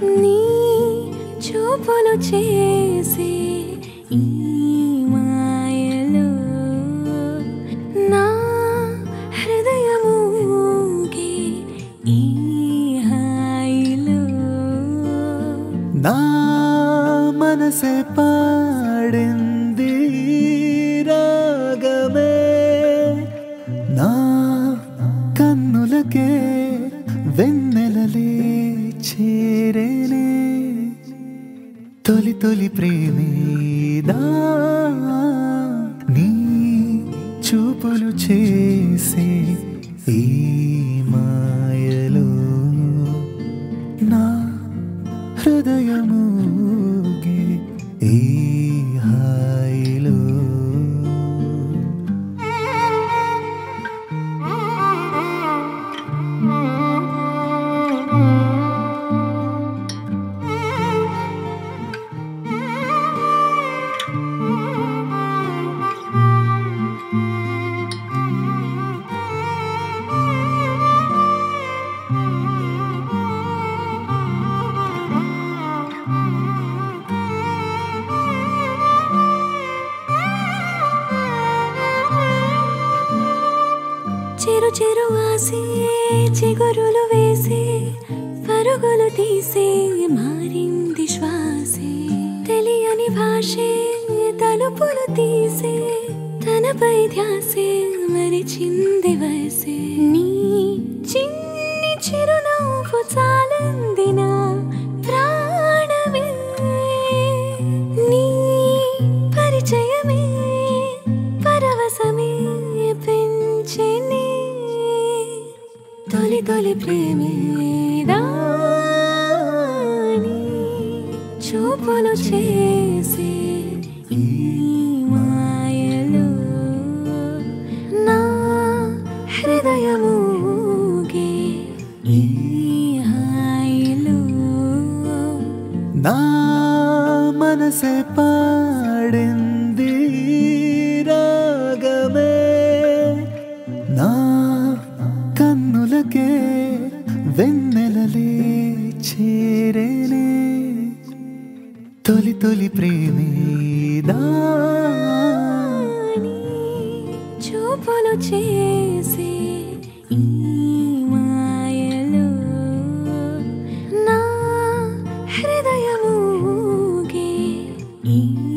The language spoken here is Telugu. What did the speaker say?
నీ చూపులు చేసే ఈ మాయలో నా హృదయముగే ఈ హాయిలో నా మనసే పాడింది రాగమే నా కన్నులకే వెన్నెలలే చేరేనే తొలి తొలి ప్రేమేదా నీ చూపులు చేసే ఈ మాయలో నా హృదయముగే ఈ హాయిలో చిరు చిరు ఆసే చిగురులు వేసే పరుగులు తీసే మారింది శ్వాసే తెలియని భాషే తలుపులు తీసే తనపై ధ్యాసే మరిచింది వయసే నీ చిన్ని చిరునవ్వు చాలందిన ప్రాణమే నీ పరిచయమే పరవశమే పెంచెని తొలి తొలి ప్రేమేదాని చూపులు చేసే ఈ మాయలో నా హృదయముగే ఈ హాయిలో నా మనసే పాడింది రాగమే నా కన్నులకే వెన్నెలలే చేరేనే తొలి తొలి ప్రేమేదా నీ చూపులు చేసే ఈ మాయలో నా హృదయముగే ఈ